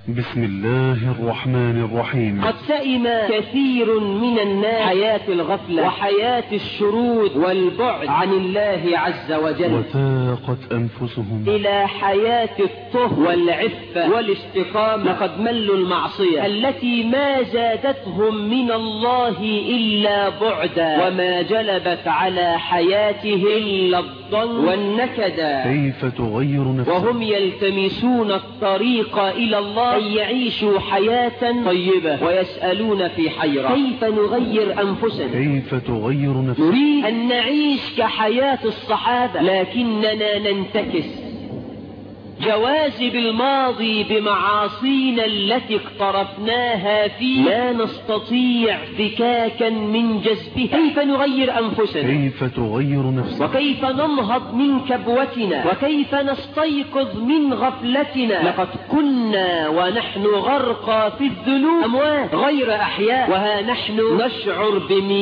بسم الله الرحمن الرحيم قد سئم كثير من الناس حياة الغفلة وحياة الشرود والبعد عن الله عز وجل وثاقت أنفسهم إلى حياة الطهر والعفة والاستقامة لقد ملوا المعصية التي ما زادتهم من الله إلا بعدا وما جلبت على حياته إلا الضل والنكدا كيف تغير نفسك وهم يلتمسون الطريق إلى الله أن يعيشوا حياة طيبة ويسألون في حيرة كيف نغير أنفسنا كيف تغير نفسك نريد أن نعيش كحياة الصحابة لكننا ننتكس جوازب الماضي بمعاصينا التي اقترفناها فيه لا نستطيع فكاكا من جذبها كيف نغير أنفسنا كيف تغير نفسك وكيف ننهض من كبوتنا وكيف نستيقظ من غفلتنا لقد كنا ونحن غرقى في الذنوب أموات غير أحياء وها نحن نشعر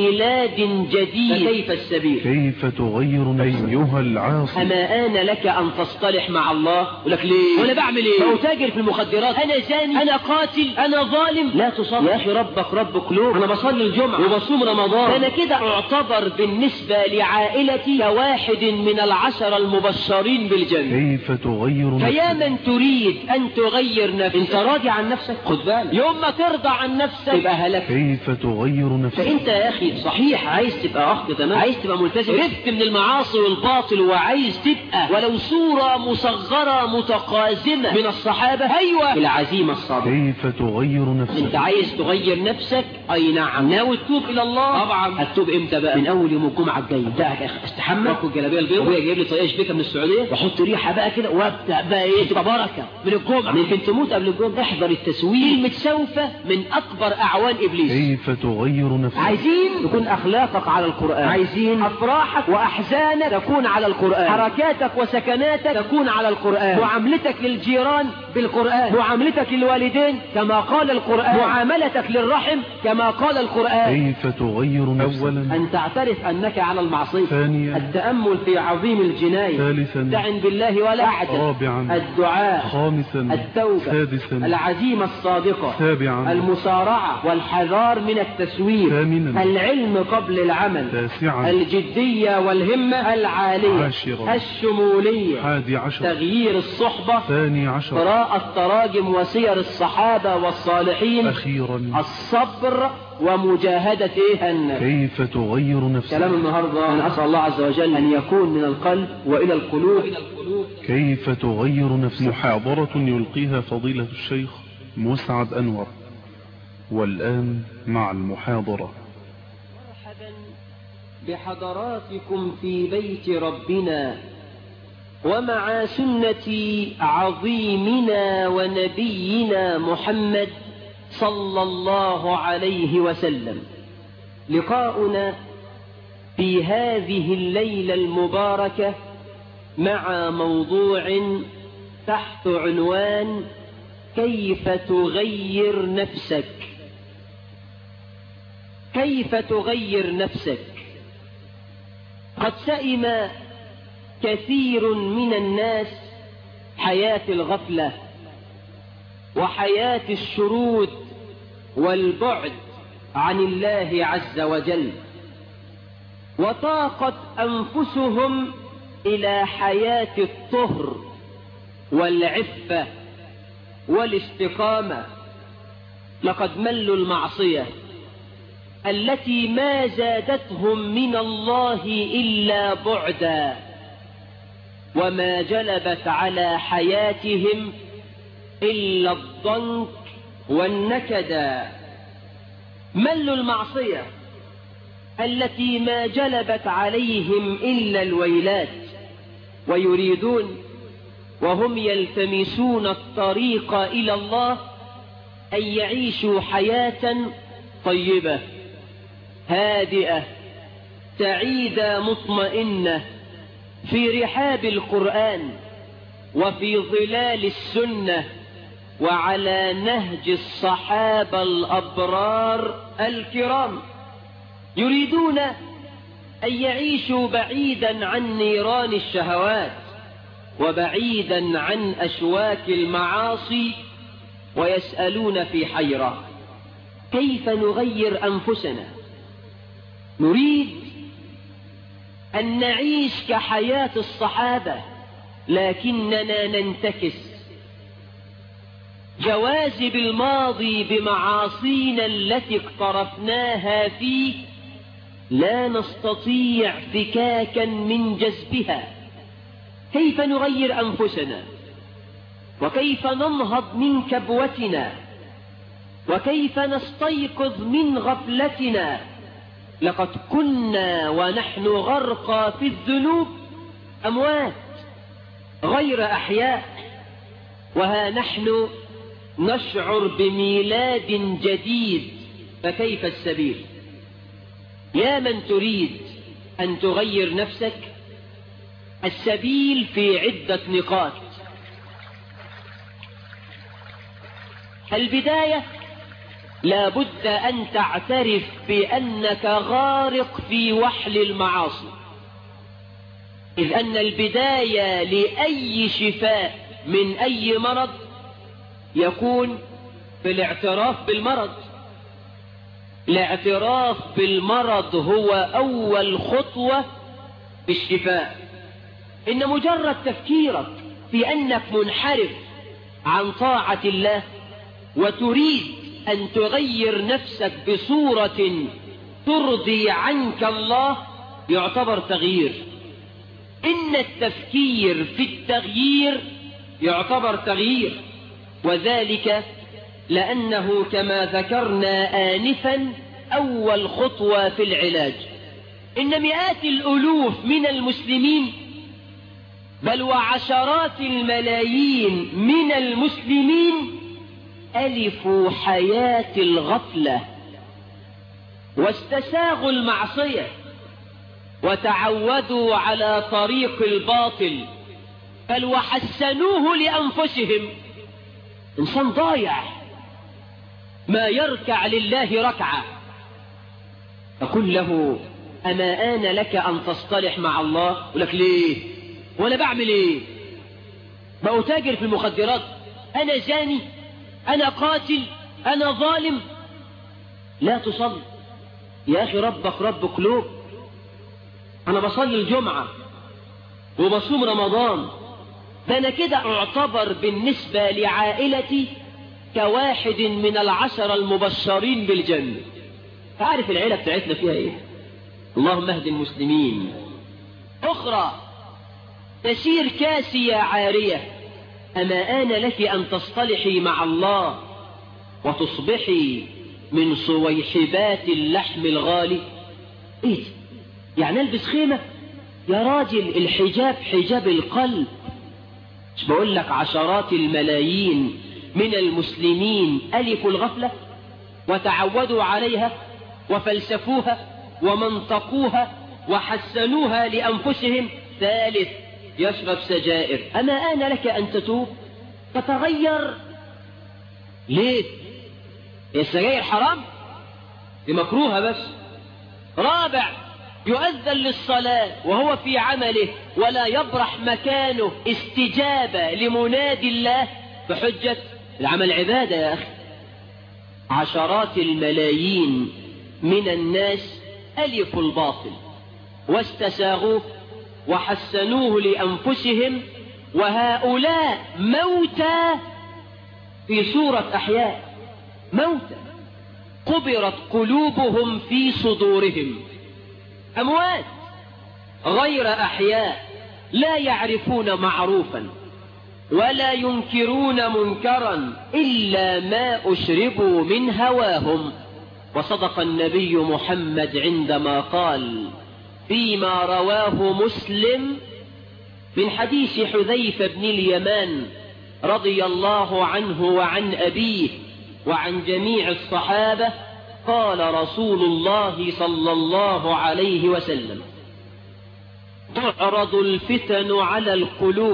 بميلاد جديد فكيف السبيل كيف تغير نفسك أيها العاصي أما آن لك أن تصطلح مع الله يقول لك ليه وانا بعمل ايه ما تاجر في المخدرات انا زاني انا قاتل انا ظالم لا تصلي يا اخي ربك رب قلوب انا بصلي الجمعه وبصوم رمضان انا كده اعتبر بالنسبه لعائلتي كواحد من العشر المبشرين بالجنه كيف تغير نفسك فيا من تريد ان تغير نفسك انت راضي عن نفسك خد بالك يوم ما ترضى عن نفسك يبقى هلك كيف تغير نفسك فانت يا اخي صحيح عايز تبقى اخ تمام عايز تبقى ملتزم رفت من المعاصي والباطل وعايز تبقى ولو صوره مصغره متقازمة من الصحابة أيوة العزيمة الصادقة كيف تغير انت نفسك عايز تغير نفسك اي نعم ناوي تتوب الى الله طبعا هتتوب امتى بقى من اول يوم الجمعه الجايه بتاعك يا اخي استحمى واخد الجلابيه البيضاء وابويا جايب لي طريقه شبيكه من السعوديه واحط ريحه بقى كده وابدا بقى ايه تبقى بركه من الجمعه ممكن تموت قبل الجمعه احضر التسويق كلمه سوف من اكبر اعوان ابليس كيف تغير نفسك عايزين تكون اخلاقك على القرآن عايزين افراحك واحزانك تكون على القرآن حركاتك وسكناتك تكون على القرآن معاملتك للجيران بالقرآن معاملتك للوالدين كما قال القرآن معاملتك للرحم كما قال القرآن كيف تغير نفسك أولا أن تعترف أنك على المعصية ثانيا التأمل في عظيم الجناية ثالثا استعن بالله ولا أعجل رابعا الدعاء خامسا التوبة سادسا العزيمة الصادقة سابعا المسارعة والحذار من التسويف ثامنا العلم قبل العمل تاسعا الجدية والهمة العالية عاشرا الشمولية حادي عشر تغيير الصحبة ثاني عشر قراءة تراجم وسير الصحابة والصالحين أخيرا الصبر ومجاهدة إيه النفس كيف تغير نفسك كلام النهاردة أنا أسأل الله عز وجل أن يكون من القلب وإلى القلوب كيف تغير نفسك محاضرة يلقيها فضيلة الشيخ مسعد أنور والآن مع المحاضرة مرحبا بحضراتكم في بيت ربنا ومع سنة عظيمنا ونبينا محمد صلى الله عليه وسلم لقاؤنا في هذه الليلة المباركة مع موضوع تحت عنوان كيف تغير نفسك كيف تغير نفسك قد سئم كثير من الناس حياة الغفلة وحياة الشرود والبعد عن الله عز وجل وطاقت أنفسهم إلى حياة الطهر والعفة والاستقامة لقد ملوا المعصية التي ما زادتهم من الله إلا بعدا وما جلبت على حياتهم إلا الضنك والنكدا ملوا المعصية التي ما جلبت عليهم إلا الويلات ويريدون وهم يلتمسون الطريق إلى الله أن يعيشوا حياة طيبة هادئة سعيدة مطمئنة في رحاب القرآن وفي ظلال السنة وعلى نهج الصحابة الأبرار الكرام يريدون أن يعيشوا بعيدا عن نيران الشهوات وبعيدا عن أشواك المعاصي ويسألون في حيرة كيف نغير أنفسنا نريد أن نعيش كحياة الصحابة لكننا ننتكس جوازب الماضي بمعاصينا التي اقترفناها فيه لا نستطيع فكاكا من جذبها كيف نغير أنفسنا وكيف ننهض من كبوتنا وكيف نستيقظ من غفلتنا لقد كنا ونحن غرقى في الذنوب أموات غير أحياء وها نحن نشعر بميلاد جديد فكيف السبيل يا من تريد أن تغير نفسك السبيل في عدة نقاط البداية لا بد أن تعترف بأنك غارق في وحل المعاصي إذ أن البداية لأي شفاء من أي مرض يكون في الاعتراف بالمرض الاعتراف بالمرض هو أول خطوة في الشفاء إن مجرد تفكيرك في أنك منحرف عن طاعة الله وتريد أن تغير نفسك بصورة ترضي عنك الله يعتبر تغيير إن التفكير في التغيير يعتبر تغيير وذلك لأنه كما ذكرنا آنفا أول خطوة في العلاج إن مئات الألوف من المسلمين بل وعشرات الملايين من المسلمين ألفوا حياة الغفلة واستساغوا المعصية وتعودوا على طريق الباطل بل وحسنوه لأنفسهم إنسان ضايع ما يركع لله ركعة فقل له أما آن لك أن تصطلح مع الله يقول لك ليه وأنا بعمل إيه بأتاجر في المخدرات أنا زاني أنا قاتل أنا ظالم لا تصلي يا أخي ربك رب قلوب أنا بصلي الجمعة وبصوم رمضان فأنا كده أعتبر بالنسبة لعائلتي كواحد من العشر المبشرين بالجنة عارف العيلة بتاعتنا فيها ايه اللهم اهد المسلمين اخرى تسير كاسية عارية اما آن لك ان تصطلحي مع الله وتصبحي من صويحبات اللحم الغالي ايه يعني البس خيمة يا راجل الحجاب حجاب القلب مش بقول لك عشرات الملايين من المسلمين ألفوا الغفلة وتعودوا عليها وفلسفوها ومنطقوها وحسنوها لأنفسهم ثالث يشرب سجائر أما آن لك أن تتوب تتغير ليه السجائر حرام دي مكروهة بس رابع يؤذن للصلاة وهو في عمله ولا يبرح مكانه استجابة لمنادي الله بحجة العمل عبادة يا أخي عشرات الملايين من الناس ألفوا الباطل واستساغوه وحسنوه لأنفسهم وهؤلاء موتى في سورة أحياء موتى قبرت قلوبهم في صدورهم أموات غير أحياء لا يعرفون معروفا ولا ينكرون منكرا إلا ما أشربوا من هواهم وصدق النبي محمد عندما قال فيما رواه مسلم من حديث حذيفة بن اليمان رضي الله عنه وعن أبيه وعن جميع الصحابة قال رسول الله صلى الله عليه وسلم تعرض الفتن على القلوب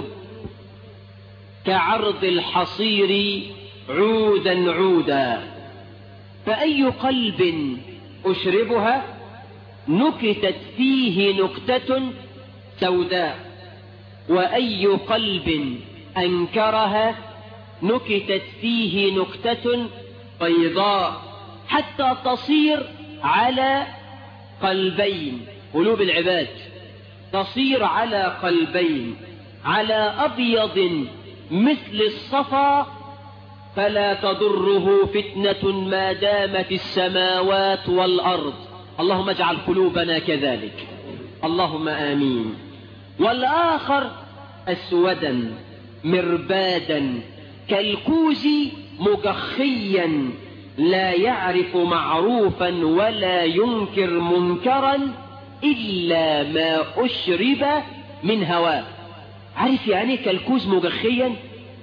كعرض الحصير عودا عودا فأي قلب أشربها نكتت فيه نكتة سوداء وأي قلب أنكرها نكتت فيه نكتة بيضاء حتى تصير على قلبين قلوب العباد تصير على قلبين على أبيض مثل الصفا فلا تضره فتنة ما دامت السماوات والأرض اللهم اجعل قلوبنا كذلك اللهم آمين والآخر أسودا مربادا كالكوز مجخيا لا يعرف معروفا ولا ينكر منكرا إلا ما أشرب من هواه عارف يعني كالكوز مجخيا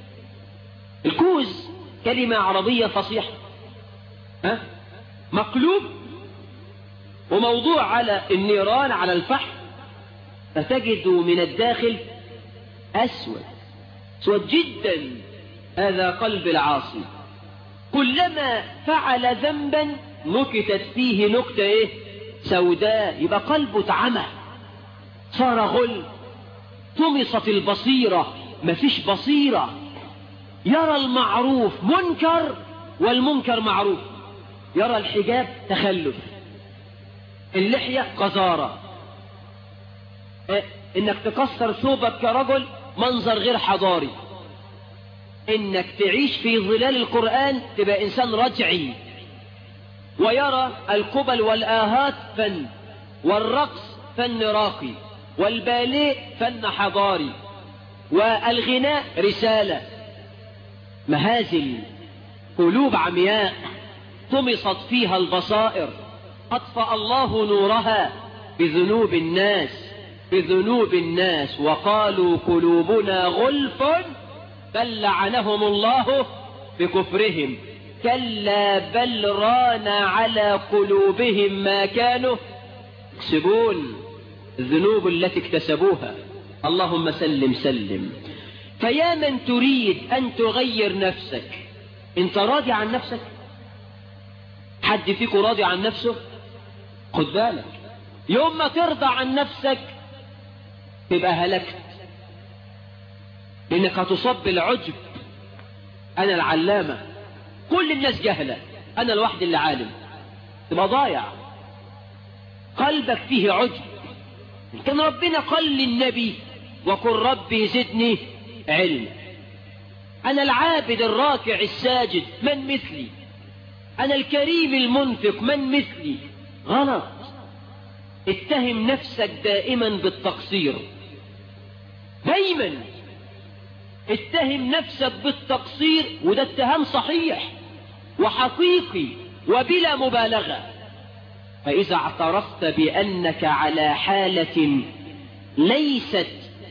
الكوز كلمة عربية فصيحة ها؟ مقلوب وموضوع على النيران على الفحم فتجد من الداخل أسود أسود جدا هذا قلب العاصي كلما فعل ذنبا نكتت فيه نكتة إيه؟ سوداء يبقى قلبه اتعمى صار غل طمست البصيرة مفيش بصيرة يرى المعروف منكر والمنكر معروف يرى الحجاب تخلف اللحية قذارة إيه؟ انك تكسر ثوبك كرجل منظر غير حضاري انك تعيش في ظلال القرآن تبقى انسان رجعي ويرى القبل والآهات فن والرقص فن راقي والباليه فن حضاري والغناء رسالة مهازل قلوب عمياء طمست فيها البصائر أطفأ الله نورها بذنوب الناس بذنوب الناس وقالوا قلوبنا غلف بل لعنهم الله بكفرهم كلا بل ران على قلوبهم ما كانوا يكسبون الذنوب التي اكتسبوها اللهم سلم سلم فيا من تريد أن تغير نفسك انت راضي عن نفسك حد فيكم راضي عن نفسه خد بالك يوم ما ترضى عن نفسك تبقى هلكت لانك هتصاب بالعجب انا العلامة كل الناس جهلة انا الوحيد اللي عالم تبقى ضايع قلبك فيه عجب كان ربنا قال للنبي وقل ربي زدني علم انا العابد الراكع الساجد من مثلي انا الكريم المنفق من مثلي غلط اتهم نفسك دائما بالتقصير دايما اتهم نفسك بالتقصير وده اتهام صحيح وحقيقي وبلا مبالغة فإذا اعترفت بأنك على حالة ليست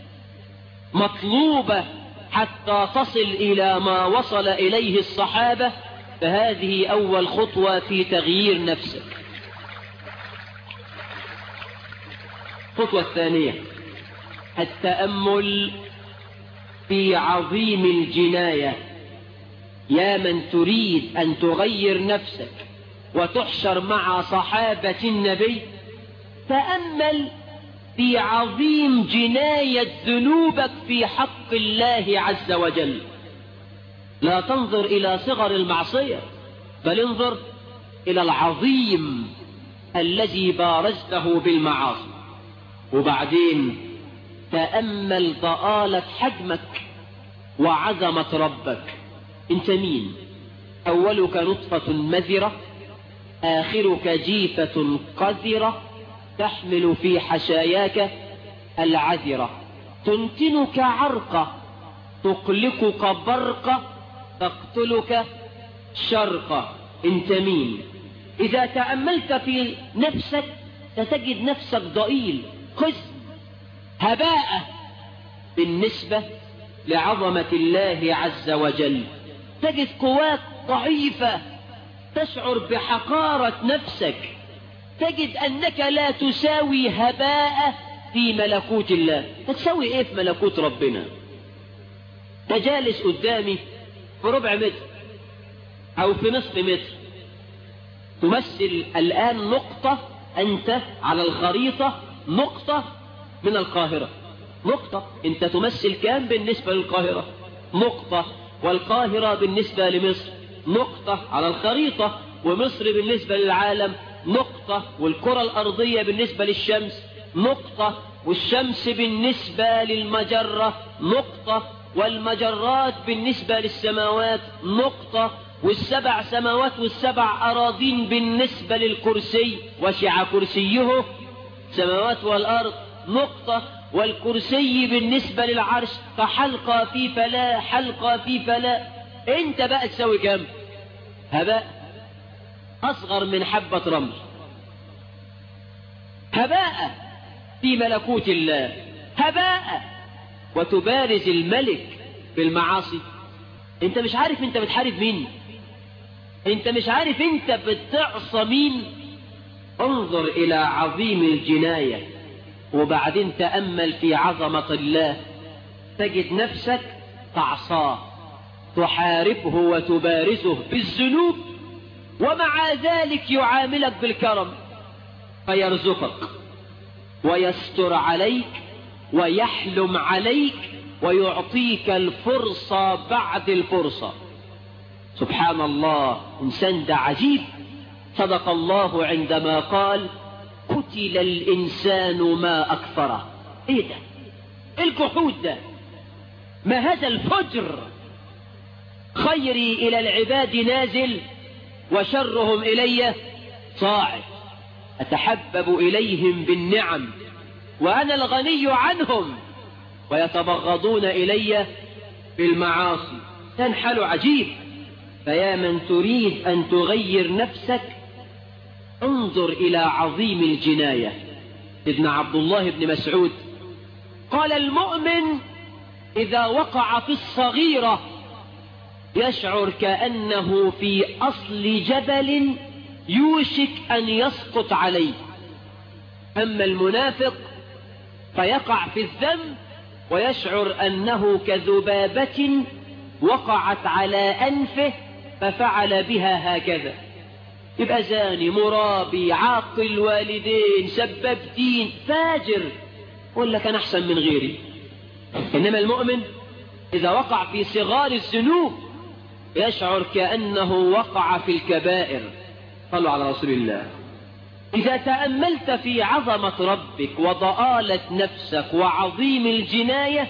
مطلوبة حتى تصل إلى ما وصل إليه الصحابة فهذه أول خطوة في تغيير نفسك الخطوة الثانية التأمل في عظيم الجناية يا من تريد أن تغير نفسك وتحشر مع صحابة النبي تأمل في عظيم جناية ذنوبك في حق الله عز وجل لا تنظر إلى صغر المعصية بل انظر إلى العظيم الذي بارزته بالمعاصي وبعدين تأمل ضآلة حجمك وعظمة ربك انت مين أولك نطفة مذرة آخرك جيفة قذرة تحمل في حشاياك العذرة تنتنك عرقة تقلقك برقة تقتلك شرقة انت مين إذا تأملت في نفسك ستجد نفسك ضئيل خزن هباء بالنسبة لعظمة الله عز وجل تجد قواك ضعيفة تشعر بحقارة نفسك تجد أنك لا تساوي هباء في ملكوت الله تساوي إيه في ملكوت ربنا تجالس قدامي في ربع متر أو في نصف متر تمثل الآن نقطة أنت على الخريطة نقطة من القاهرة نقطة أنت تمثل كام بالنسبة للقاهرة نقطة والقاهرة بالنسبة لمصر نقطة على الخريطة ومصر بالنسبة للعالم نقطة والكرة الأرضية بالنسبة للشمس نقطة والشمس بالنسبة للمجرة نقطة والمجرات بالنسبة للسماوات نقطة والسبع سماوات والسبع أراضين بالنسبة للكرسي وسع كرسيه السماوات والأرض نقطة والكرسي بالنسبة للعرش فحلقة في فلا حلقة في فلا انت بقى تسوي كم هباء أصغر من حبة رمل هباء في ملكوت الله هباء وتبارز الملك بالمعاصي انت مش عارف انت بتحارب مين انت مش عارف انت بتعصى مين انظر الى عظيم الجناية وبعدين تأمل في عظمة الله تجد نفسك تعصاه تحاربه وتبارزه بالذنوب ومع ذلك يعاملك بالكرم فيرزقك ويستر عليك ويحلم عليك ويعطيك الفرصة بعد الفرصة سبحان الله إنسان ده عجيب صدق الله عندما قال قتل الإنسان ما أكثره إيه ده الجحود ده ما هذا الفجر خيري إلى العباد نازل وشرهم إلي صاعد أتحبب إليهم بالنعم وأنا الغني عنهم ويتبغضون إلي بالمعاصي تنحل عجيب فيا من تريد أن تغير نفسك انظر إلى عظيم الجناية ابن عبد الله بن مسعود قال المؤمن إذا وقع في الصغيرة يشعر كأنه في أصل جبل يوشك أن يسقط عليه أما المنافق فيقع في الذنب ويشعر أنه كذبابة وقعت على أنفه ففعل بها هكذا يبقى زاني مرابي عاقل والدين سبب دين فاجر يقول لك أنا أحسن من غيري إنما المؤمن إذا وقع في صغار الذنوب يشعر كأنه وقع في الكبائر صلوا على رسول الله إذا تأملت في عظمة ربك وضآلة نفسك وعظيم الجناية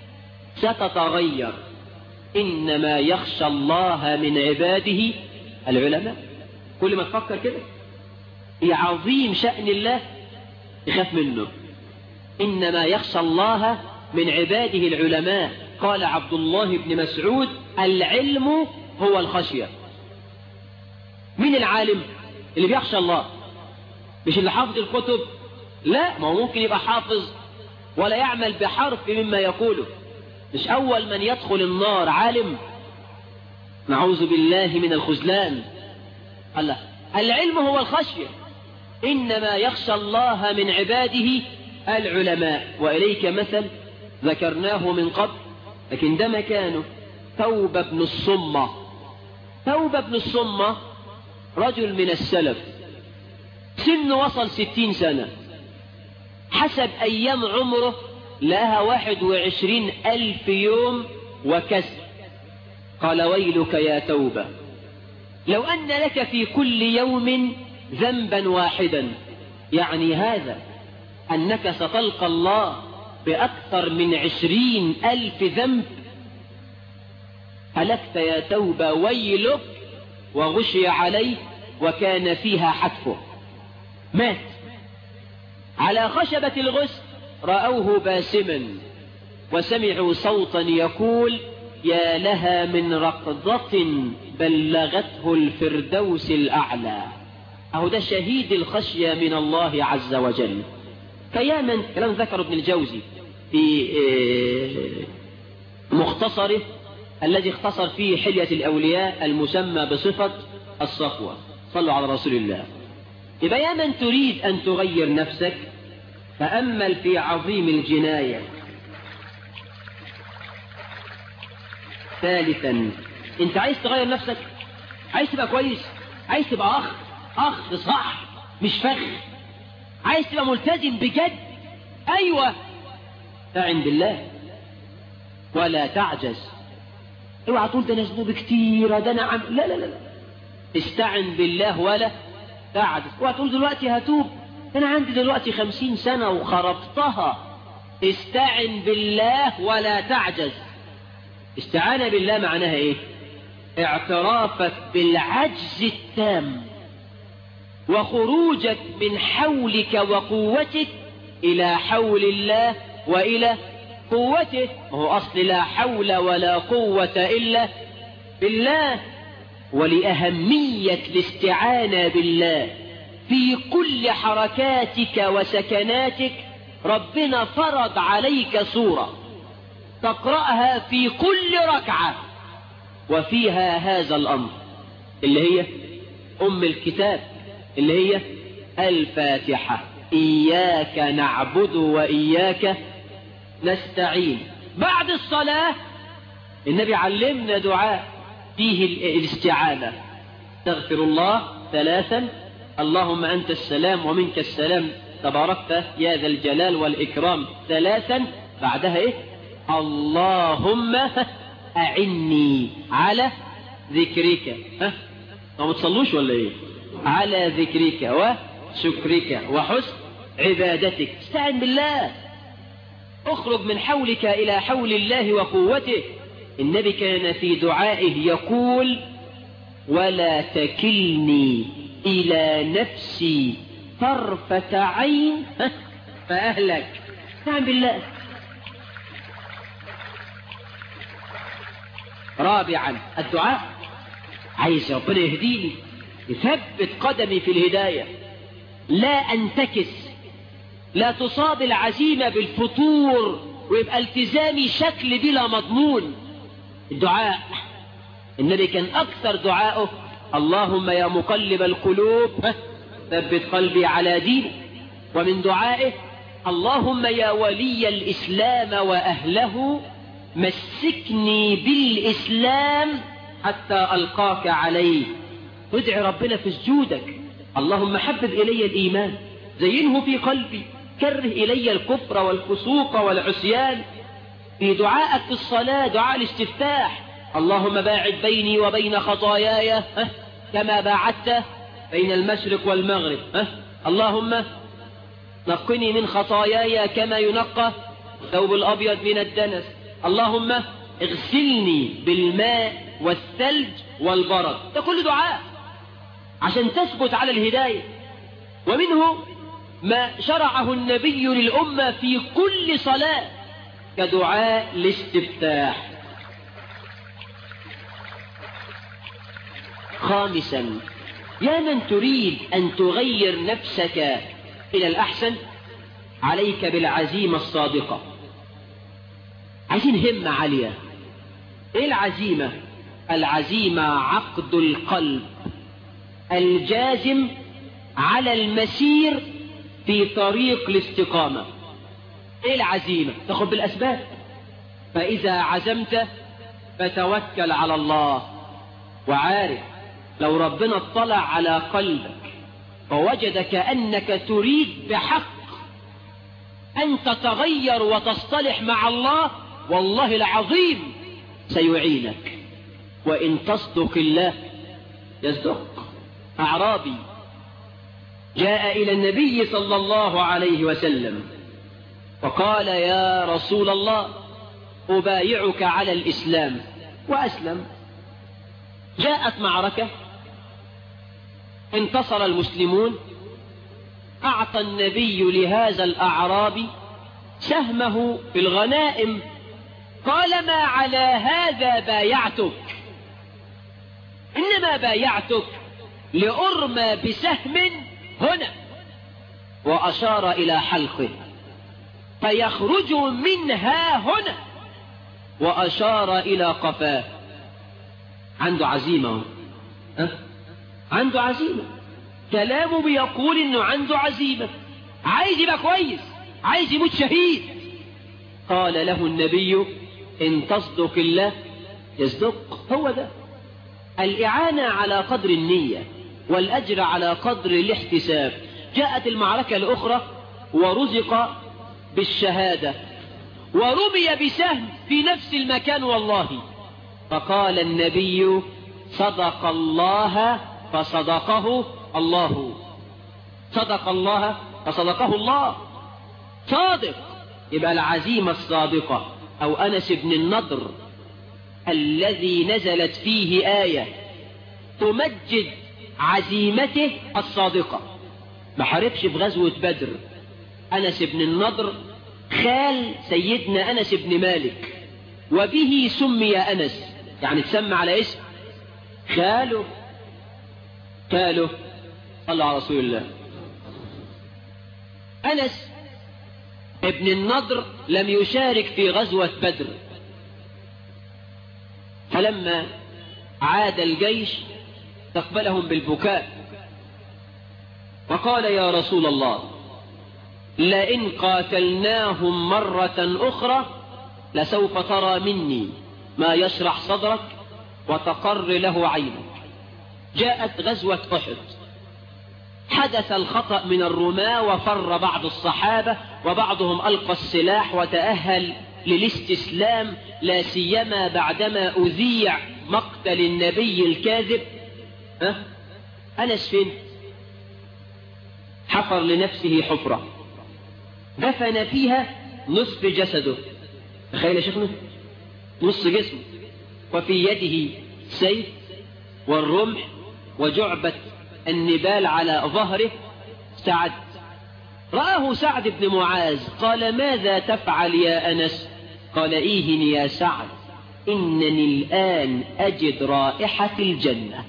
ستتغير إنما يخشى الله من عباده العلماء كل ما تفكر كده في عظيم شأن الله يخاف منه إنما يخشى الله من عباده العلماء قال عبد الله بن مسعود العلم هو الخشية من العالم اللي بيخشى الله مش اللي حافظ الكتب لا ما هو ممكن يبقى حافظ ولا يعمل بحرف مما يقوله مش أول من يدخل النار عالم نعوذ بالله من الخذلان الله العلم هو الخشية إنما يخشى الله من عباده العلماء وإليك مثل ذكرناه من قبل لكن ده مكانه توبة بن الصمة توبة بن الصمة رجل من السلف سنه وصل ستين سنة حسب أيام عمره لها واحد وعشرين ألف يوم وكسر قال ويلك يا توبة لو أن لك في كل يوم ذنبا واحدا يعني هذا أنك ستلقى الله بأكثر من عشرين ألف ذنب هلكت يا توبة ويلك وغشي عليه وكان فيها حتفه مات على خشبة الغسل رأوه باسما وسمعوا صوتا يقول يا لها من رقضة بلغته الفردوس الأعلى أهو ده شهيد الخشية من الله عز وجل فيا من كلام ذكر ابن الجوزي في مختصره الذي اختصر فيه حلية الأولياء المسمى بصفة الصفوة صلوا على رسول الله يبقى يا من تريد أن تغير نفسك تأمل في عظيم الجناية ثالثا انت عايز تغير نفسك عايز تبقى كويس عايز تبقى اخ اخ صح مش فخ عايز تبقى ملتزم بجد ايوه استعن بالله ولا تعجز اوعى تقول ده انا ذنوبي كتيره ده انا عم لا لا لا لا استعن بالله ولا تعجز اوعى تقول دلوقتي هتوب انا عندي دلوقتي خمسين سنه وخربتها استعن بالله ولا تعجز استعانة بالله معناها ايه اعترافك بالعجز التام وخروجك من حولك وقوتك الى حول الله والى قوته وهو اصل لا حول ولا قوة الا بالله ولأهمية الاستعانة بالله في كل حركاتك وسكناتك ربنا فرض عليك سورة تقرأها في كل ركعة وفيها هذا الأمر اللي هي أم الكتاب اللي هي الفاتحة إياك نعبد وإياك نستعين بعد الصلاة النبي علمنا دعاء فيه الاستعانة تغفر الله ثلاثا اللهم أنت السلام ومنك السلام تباركت يا ذا الجلال والإكرام ثلاثا بعدها إيه اللهم أعني على ذكرك ها ما بتصلوش ولا إيه على ذكرك وشكرك وحسن عبادتك استعن بالله اخرج من حولك إلى حول الله وقوته النبي كان في دعائه يقول ولا تكلني إلى نفسي طرفة عين فأهلك استعن بالله رابعا الدعاء عايز ربنا يهديني يثبت قدمي في الهداية لا أنتكس لا تصاب العزيمة بالفتور ويبقى التزامي شكل بلا مضمون الدعاء النبي كان أكثر دعائه اللهم يا مقلب القلوب ثبت قلبي على دينك ومن دعائه اللهم يا ولي الإسلام وأهله مسكني بالإسلام حتى ألقاك عليه وادع ربنا في سجودك اللهم حبب إلي الإيمان زينه في قلبي كره إلي الكفر والفسوق والعصيان في دعائك في الصلاة دعاء الاستفتاح اللهم باعد بيني وبين خطاياي كما باعدت بين المشرق والمغرب اللهم نقني من خطاياي كما ينقى الثوب الأبيض من الدنس اللهم اغسلني بالماء والثلج والبرد ده كل دعاء عشان تثبت على الهداية ومنه ما شرعه النبي للأمة في كل صلاة كدعاء الاستفتاح خامسا يا من تريد أن تغير نفسك إلى الأحسن عليك بالعزيمة الصادقة عايزين همة عالية ايه العزيمة العزيمة عقد القلب الجازم على المسير في طريق الاستقامة ايه العزيمة تاخد بالاسباب فاذا عزمت فتوكل على الله وعارف لو ربنا اطلع على قلبك ووجدك انك تريد بحق ان تتغير وتصطلح مع الله والله العظيم سيعينك وإن تصدق الله يصدق أعرابي جاء إلى النبي صلى الله عليه وسلم وقال يا رسول الله أبايعك على الإسلام وأسلم جاءت معركة انتصر المسلمون أعطى النبي لهذا الأعرابي سهمه في الغنائم قال ما على هذا بايعتك إنما بايعتك لأرمى بسهم هنا وأشار إلى حلقه فيخرج منها هنا وأشار إلى قفاه عنده عزيمة أه؟ عنده عزيمة كلامه بيقول إنه عنده عزيمة عايز يبقى كويس عايز يموت شهيد قال له النبي إن تصدق الله يصدق هو ده الإعانة على قدر النية والأجر على قدر الاحتساب جاءت المعركة الأخرى ورزق بالشهادة ورمي بسهم في نفس المكان والله فقال النبي صدق الله فصدقه الله صدق الله فصدقه الله صادق يبقى العزيمة الصادقة أو أنس بن النضر الذي نزلت فيه آية تمجد عزيمته الصادقة ما حاربش في غزوة بدر أنس بن النضر خال سيدنا أنس بن مالك وبه سمي أنس يعني تسمى على اسم خاله خاله صلى على رسول الله أنس ابن النضر لم يشارك في غزوة بدر فلما عاد الجيش استقبلهم بالبكاء وقال يا رسول الله لئن قاتلناهم مرة أخرى لسوف ترى مني ما يشرح صدرك وتقر له عينك جاءت غزوة أحد حدث الخطأ من الرماة وفر بعض الصحابة وبعضهم ألقى السلاح وتأهل للاستسلام لا سيما بعدما أذيع مقتل النبي الكاذب أه؟ أنس فين حفر لنفسه حفرة دفن فيها نصف جسده تخيل يا شيخنا نص جسمه وفي يده سيف والرمح وجعبة النبال على ظهره سعد رآه سعد بن معاذ قال ماذا تفعل يا أنس قال إيهن يا سعد إنني الآن أجد رائحة الجنة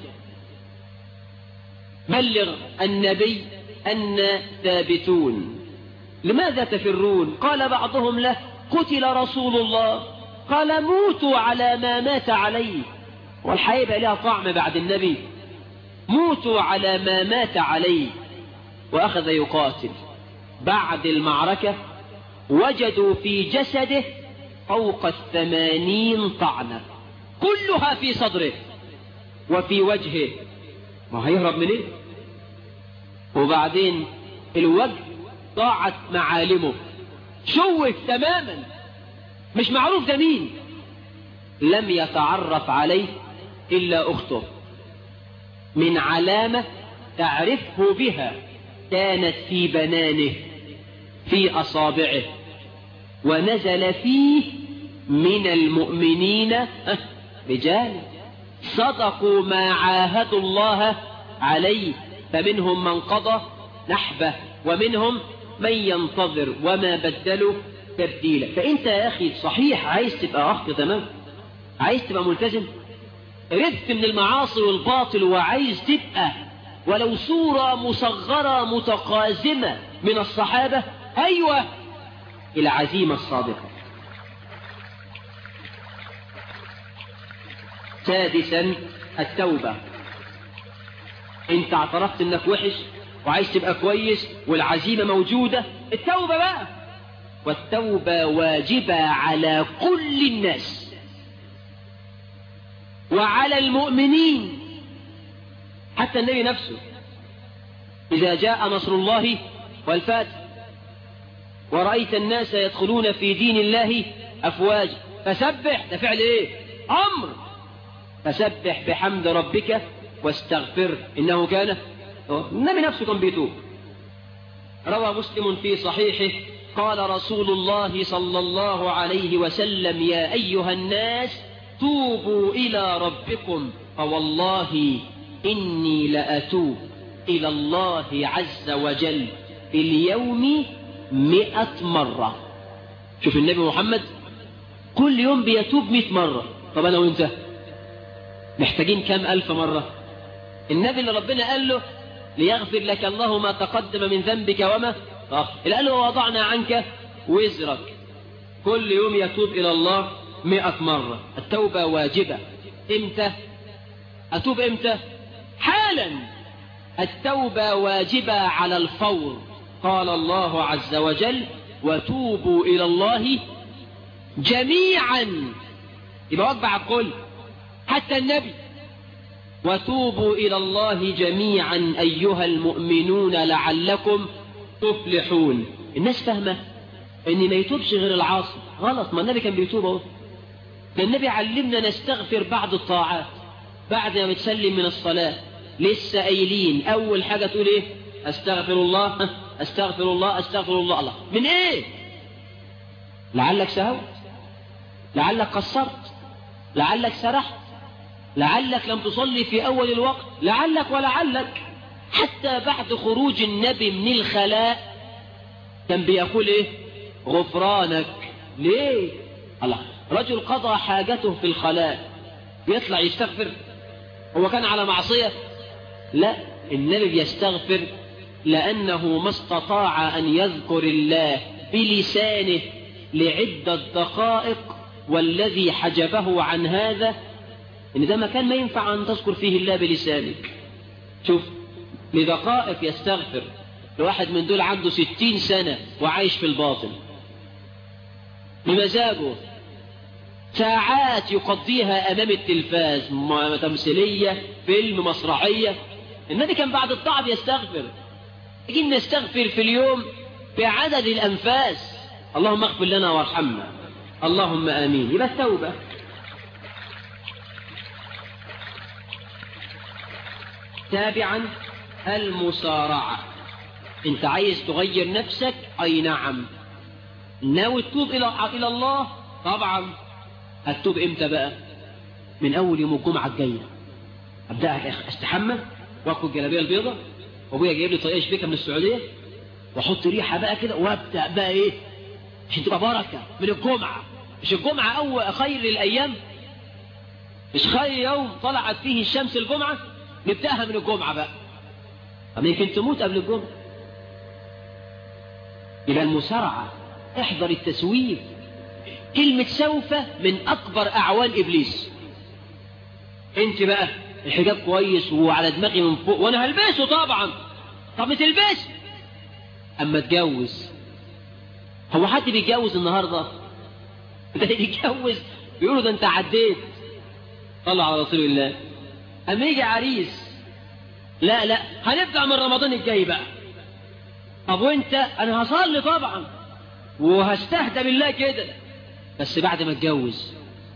بلغ النبي أن ثابتون لماذا تفرون قال بعضهم له قتل رسول الله قال موتوا على ما مات عليه والحقيقة بقى لها طعم بعد النبي موتوا على ما مات عليه وأخذ يقاتل بعد المعركة وجدوا في جسده فوق الثمانين طعنة كلها في صدره وفي وجهه ما هيهرب منين إيه؟ وبعدين الوجه ضاعت معالمه شوه تماما مش معروف ده مين لم يتعرف عليه إلا أخته من علامة تعرفه بها كانت في بنانه في أصابعه ونزل فيه من المؤمنين رجال صدقوا ما عاهدوا الله عليه فمنهم من قضى نحبه ومنهم من ينتظر وما بدلوا تبديلا فانت يا اخي صحيح عايز تبقى اخ تمام عايز تبقى ملتزم رفت من المعاصي والباطل وعايز تبقى ولو صورة مصغرة متقازمة من الصحابة أيوة العزيمة الصادقة سادسا التوبة انت اعترفت انك وحش وعايز تبقى كويس والعزيمة موجودة التوبة بقى والتوبة واجبة على كل الناس وعلى المؤمنين حتى النبي نفسه إذا جاء نصر الله والفتح ورأيت الناس يدخلون في دين الله أفواج فسبح ده فعل إيه أمر فسبح بحمد ربك واستغفر إنه كان النبي نفسه كان بيتوب روى مسلم في صحيحه قال رسول الله صلى الله عليه وسلم يا أيها الناس توبوا إلى ربكم فوالله إني لأتوب إلى الله عز وجل في اليوم مئة مرة شوف النبي محمد كل يوم بيتوب مئة مرة طب أنا وإنت محتاجين كم ألف مرة النبي اللي ربنا قال له ليغفر لك الله ما تقدم من ذنبك وما اللي قال له وضعنا عنك وزرك كل يوم يتوب إلى الله مئة مرة التوبة واجبة امتى أتوب امتى حالا التوبة واجبة على الفور قال الله عز وجل وتوبوا إلى الله جميعا يبقى واجب على الكل حتى النبي وتوبوا إلى الله جميعا أيها المؤمنون لعلكم تفلحون الناس فاهمة ان ما يتوبش غير العاصي غلط ما النبي كان بيتوب اهو ده النبي علمنا نستغفر بعد الطاعات بعد ما بتسلم من الصلاة لسه قايلين أول حاجة تقول إيه أستغفر الله أستغفر الله أستغفر الله الله من إيه لعلك سهوت لعلك قصرت لعلك سرحت لعلك لم تصلي في أول الوقت لعلك ولعلك حتى بعد خروج النبي من الخلاء كان بيقول ايه غفرانك ليه الله رجل قضى حاجته في الخلاء يطلع يستغفر هو كان على معصية لا النبي بيستغفر لأنه ما استطاع أن يذكر الله بلسانه لعدة دقائق والذي حجبه عن هذا ان ده مكان ما ينفع ان تذكر فيه الله بلسانك شوف لدقائق يستغفر لواحد من دول عنده ستين سنة وعايش في الباطل بمزاجه ساعات يقضيها امام التلفاز تمثيلية فيلم مسرحية النبي كان بعد الطاعة بيستغفر يجي نستغفر في اليوم بعدد الانفاس اللهم اغفر لنا وارحمنا اللهم امين يبقى التوبة تابعا المسارعة انت عايز تغير نفسك اي نعم ناوي تتوب الى الى الله طبعا هتتوب امتى بقى من اول يوم الجمعة الجاية ابدأ استحمى واخد الجلابية البيضاء وابويا جايب لي طريقة شبيكة من السعودية واحط ريحة بقى كده وابدأ بقى ايه عشان تبقى بركة من الجمعة مش الجمعة اول خير الايام مش خير يوم طلعت فيه الشمس الجمعة نبدأها من الجمعة بقى أما يمكن تموت قبل الجمعة إلى المسارعة احذر التسويف كلمة سوف من أكبر أعوان إبليس أنت بقى الحجاب كويس وعلى دماغي من فوق وأنا هلبسه طبعا طب ما تلبسه أما اتجوز هو حد بيتجوز النهاردة ده بيتجوز بيقولوا ده أنت عديت طلع على رسول الله أما يجي عريس لا لا هنبدأ من رمضان الجاي بقى طب وانت انا هصلي طبعا وهستهدى بالله كده بس بعد ما اتجوز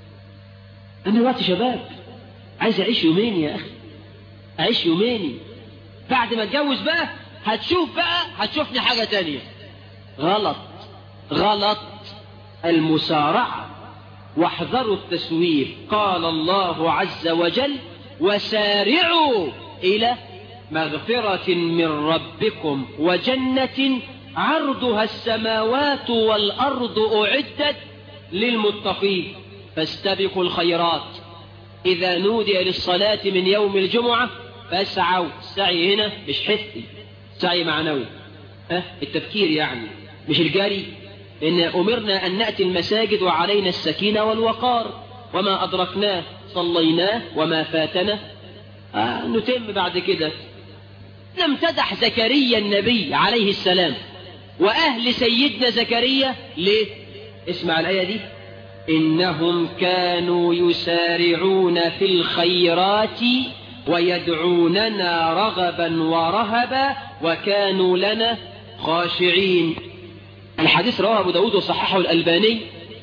انا دلوقتي شباب عايز اعيش يومين يا اخي اعيش يوميني بعد ما اتجوز بقى هتشوف بقى هتشوفني حاجة تانية غلط غلط المسارعة واحذروا التسويف قال الله عز وجل وسارعوا إلى مغفرة من ربكم وجنة عرضها السماوات والأرض أعدت للمتقين فاستبقوا الخيرات إذا نودي للصلاة من يوم الجمعة فاسعوا السعي هنا مش حسي سعي معنوي أه التفكير يعني مش الجري إن أمرنا أن نأتي المساجد وعلينا السكينة والوقار وما أدركناه صليناه وما فاتنا آه نتم بعد كده لم تدح زكريا النبي عليه السلام وأهل سيدنا زكريا ليه اسمع الآية دي إنهم كانوا يسارعون في الخيرات ويدعوننا رغبا ورهبا وكانوا لنا خاشعين الحديث رواه أبو داود وصححه الألباني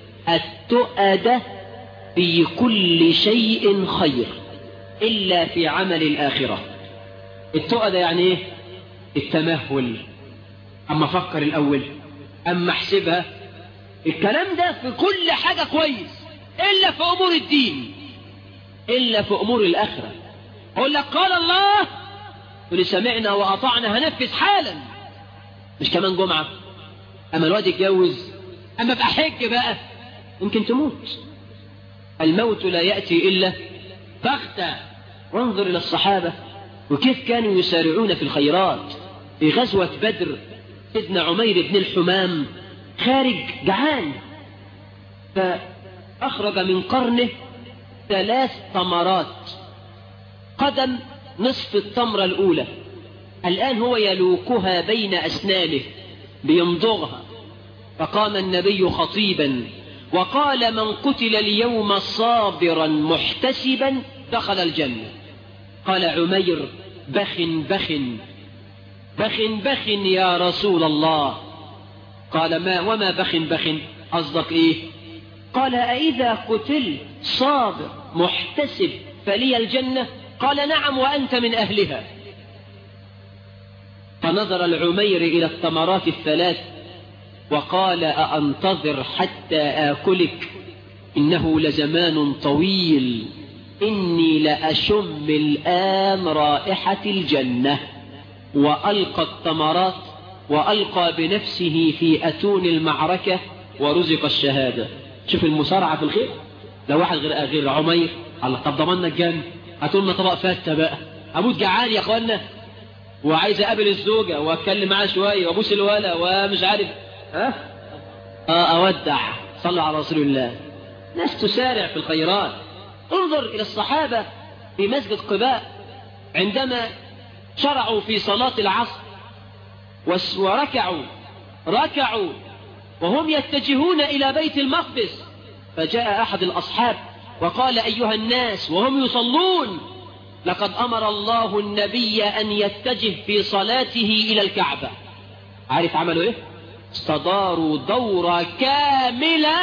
التؤدة في كل شيء خير إلا في عمل الآخرة التؤدة يعني ايه التمهل أما فكر الأول أما احسبها الكلام ده في كل حاجة كويس إلا في أمور الدين إلا في أمور الآخرة أقول لك قال الله تقول سمعنا وأطعنا هنفذ حالا مش كمان جمعة أما الواد يتجوز أما بقى حج بقى يمكن تموت الموت لا يأتي إلا بغتة وانظر إلى الصحابة وكيف كانوا يسارعون في الخيرات في غزوة بدر سيدنا عمير بن الحمام خارج جعان فأخرج من قرنه ثلاث تمرات قدم نصف التمرة الأولى الآن هو يلوكها بين أسنانه بيمضغها فقام النبي خطيبا وقال من قتل اليوم صابرا محتسبا دخل الجنة قال عمير بخ بخ بخ بخ يا رسول الله قال ما وما بخ بخ قصدك ايه قال أإذا قتلت صابر محتسب فلي الجنة قال نعم وأنت من أهلها فنظر العمير إلى الثمرات الثلاث وقال أأنتظر حتى آكلك إنه لزمان طويل إني لأشم الآن رائحة الجنة وألقى الثمرات وألقى بنفسه في أتون المعركة ورزق الشهادة شوف المسارعة في الخير لو واحد غير غير عمير الله طب ضمنا الجنة هاتوا لنا طبق فتة بقى أموت جعان يا أخوانا وعايز أقابل الزوجة وأتكلم معاها شوية وأبوس الولا ومش عارف ها أه أودع صلوا على رسول الله ناس تسارع في الخيرات انظر إلى الصحابة في مسجد قباء عندما شرعوا في صلاة العصر وركعوا ركعوا وهم يتجهون إلى بيت المقدس فجاء أحد الأصحاب وقال أيها الناس وهم يصلون لقد أمر الله النبي أن يتجه في صلاته إلى الكعبة عارف عملوا إيه؟ استداروا دورة كاملة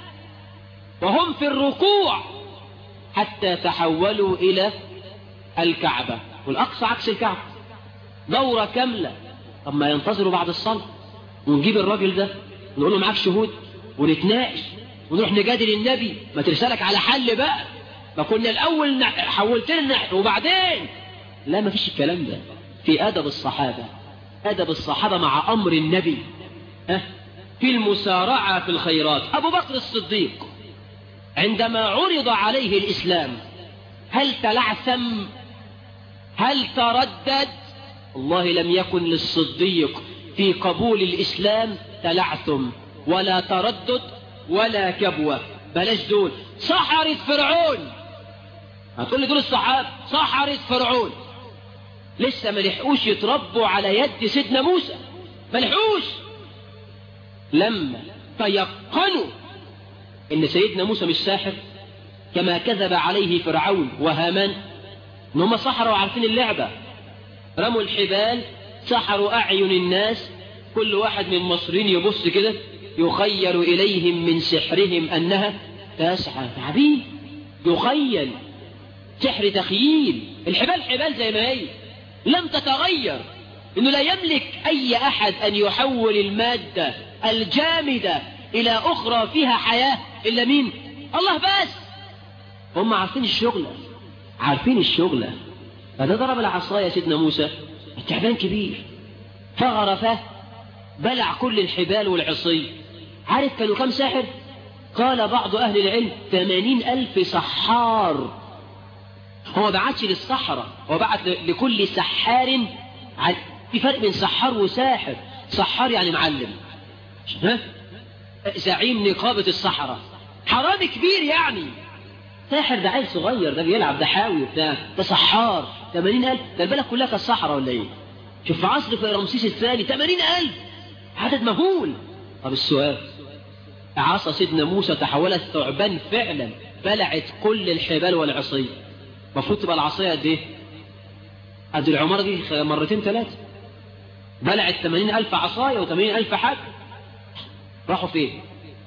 وهم في الركوع حتى تحولوا إلى الكعبة والأقصى عكس الكعبة دورة كاملة طب ما ينتظروا بعد الصلاة ونجيب الراجل ده ونقول له معاك شهود ونتناقش ونروح نجادل النبي ما ترسلك على حل بقى ما كنا الأول حولت لنا وبعدين لا ما فيش الكلام ده في أدب الصحابة أدب الصحابة مع أمر النبي ها في المسارعة في الخيرات أبو بكر الصديق عندما عرض عليه الإسلام هل تلعثم هل تردد والله لم يكن للصديق في قبول الإسلام تلعثم ولا تردد ولا كبوة بلاش دول سحرة فرعون هتقول لي دول الصحابة سحرة فرعون لسه ما لحقوش يتربوا على يد سيدنا موسى ما لحقوش لما تيقنوا ان سيدنا موسى مش ساحر كما كذب عليه فرعون وهامان ان هم سحروا وعارفين اللعبة رموا الحبال سحروا اعين الناس كل واحد من المصريين يبص كده يخيل اليهم من سحرهم انها تسعى تعبين يخيل سحر تخييل الحبال حبال زي ما هي لم تتغير انه لا يملك اي احد ان يحول المادة الجامدة الى اخرى فيها حياة الا مين الله بس هم عارفين الشغلة عارفين الشغلة فده ضرب العصاية سيدنا موسى التعبان كبير فغرفه بلع كل الحبال والعصي عارف كانوا كم ساحر قال بعض أهل العلم ثمانين ألف سحار هو ما بعتش للصحراء هو بعت لكل سحار في فرق بين سحار وساحر سحار يعني معلم ها زعيم نقابة الصحراء حرامي كبير يعني ساحر ده عيل صغير ده بيلعب ده حاوي وبتاع ده سحار 80000 ده البلد كلها كانت صحراء ولا ايه؟ شوف في عصر في رمسيس الثاني 80000 عدد مهول طب السؤال عصا سيدنا موسى تحولت ثعبان فعلا بلعت كل الحبال والعصي المفروض تبقى العصايه قد ايه؟ قد العمارة دي مرتين ثلاثة بلعت 80000 عصاية و80000 حاج راحوا فين؟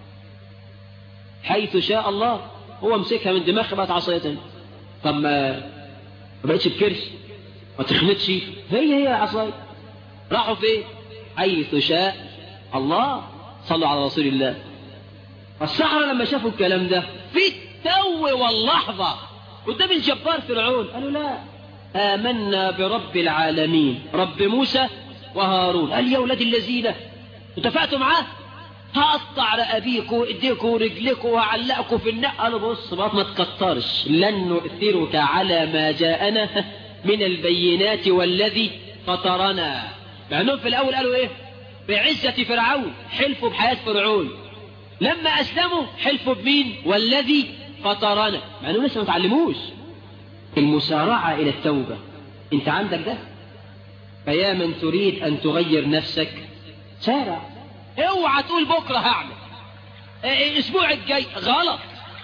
حيث شاء الله هو مسكها من دماغها بقت عصاية تانية طب ما ما بقتش بكرش ما تخنتش هي هي عصاية راحوا فين؟ حيث شاء الله صلوا على رسول الله السحرة لما شافوا الكلام ده في التو واللحظة قدام الجبار فرعون قالوا لا آمنا برب العالمين رب موسى وهارون قال يا ولاد الذين اتفقتوا معاه هقطع رقابيكوا ايديكوا ورجلكوا وهعلقكوا في النق قالوا بص بقى ما تكترش لن نؤثرك على ما جاءنا من البينات والذي فطرنا مع انهم في الاول قالوا ايه بعزة فرعون حلفوا بحياة فرعون لما اسلموا حلفوا بمين والذي فطرنا مع انهم لسه ما تعلموش المسارعة الى التوبة انت عندك ده فيا من تريد ان تغير نفسك سارع اوعى تقول بكرة هعمل الاسبوع الجاي غلط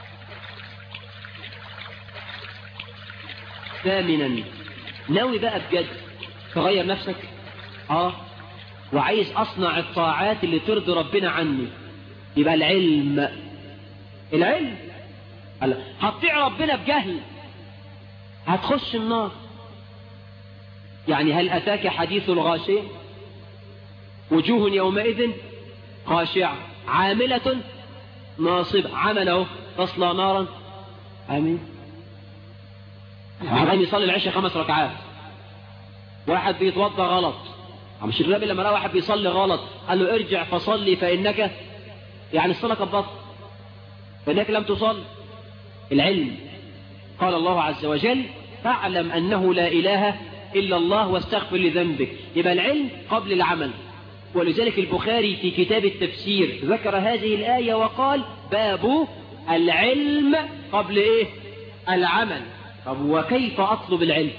ثامنا ناوي بقى بجد تغير نفسك اه وعايز اصنع الطاعات اللي ترضي ربنا عني يبقى العلم العلم هلا هتطيع ربنا بجهل هتخش النار يعني هل أتاك حديث الغاشية وجوه يومئذ خاشعة عاملة ناصبة عمله تصلى نارا آمين واحد قام يصلي العشاء خمس ركعات واحد بيتوضى غلط مش النبي لما رأى واحد بيصلي غلط قال له ارجع فصلي فإنك يعني الصلاة كبطت فإنك لم تصل العلم قال الله عز وجل فاعلم أنه لا إله إلا الله واستغفر لذنبك يبقى العلم قبل العمل ولذلك البخاري في كتاب التفسير ذكر هذه الآية وقال باب العلم قبل إيه العمل طب وكيف أطلب العلم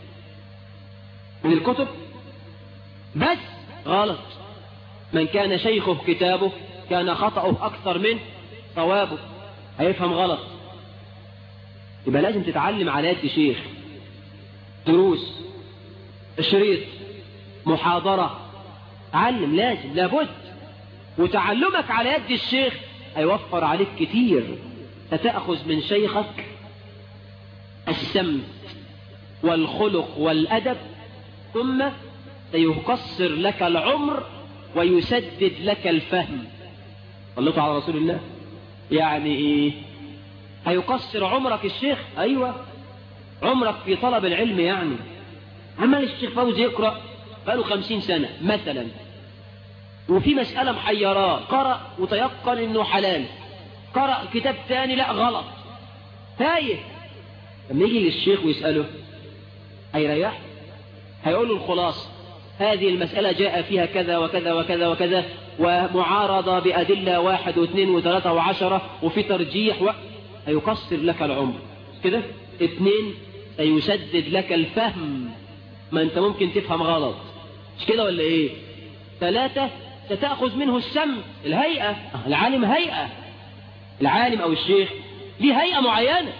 من الكتب بس غلط من كان شيخه كتابه كان خطأه أكثر من صوابه هيفهم غلط يبقى لازم تتعلم على يد شيخ دروس شريط محاضرة تعلم لازم لابد وتعلمك على يد الشيخ هيوفر عليك كتير ستأخذ من شيخك السمت والخلق والأدب ثم سيقصر لك العمر ويسدد لك الفهم صليتوا على رسول الله يعني ايه هيقصر عمرك الشيخ ايوه عمرك في طلب العلم يعني عمال الشيخ فوزي يقرأ بقاله خمسين سنة مثلا وفي مسألة محيراه قرأ وتيقن انه حلال قرأ كتاب تاني لا غلط تايه لما يجي للشيخ ويسأله هيريح هيقول له الخلاصة هذه المسألة جاء فيها كذا وكذا وكذا وكذا ومعارضة بأدلة واحد واثنين وثلاثة وعشرة وفي ترجيح و... هيقصر لك العمر كده اثنين سيسدد لك الفهم ما انت ممكن تفهم غلط مش كده ولا ايه ثلاثة ستأخذ منه السم الهيئة العالم هيئة العالم او الشيخ ليه هيئة معينة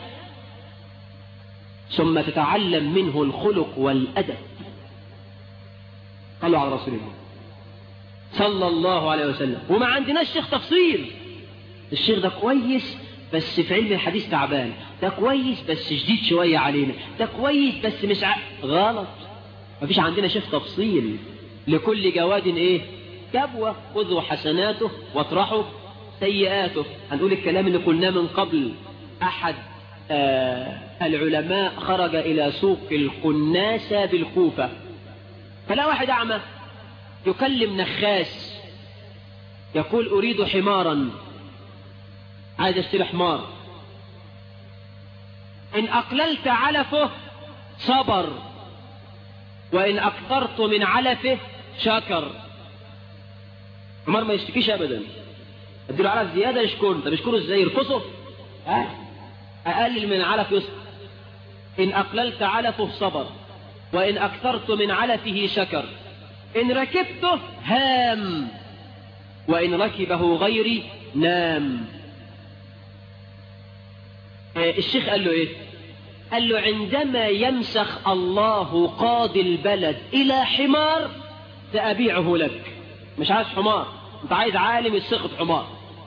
ثم تتعلم منه الخلق والأدب قالوا على رسول الله صلى الله عليه وسلم وما عندناش شيخ تفصيل الشيخ ده كويس بس في علم الحديث تعبان ده كويس بس شديد شوية علينا ده كويس بس مش ع... غلط مفيش عندنا شيخ تفصيل لكل جواد ايه كبوة خذوا حسناته واطرحوا سيئاته هنقول الكلام اللي قلناه من قبل أحد آه العلماء خرج إلى سوق القناسة بالكوفة فلا واحد أعمى يكلم نخاس يقول أريد حمارا عايز اشتري حمار إن أقللت علفه صبر وإن أكثرت من علفه شكر حمار ما يشتكيش أبدا اديله علف زيادة يشكره طب يشكره ازاي يرقصه ها أقلل من علف يصبر إن أقللت علفه صبر وإن أكثرت من علفه شكر إن ركبته هام وإن ركبه غيري نام الشيخ قال له إيه قال له عندما يمسخ الله قاضي البلد إلى حمار سأبيعه لك مش عايز حمار انت عايز عالم يسخط حمار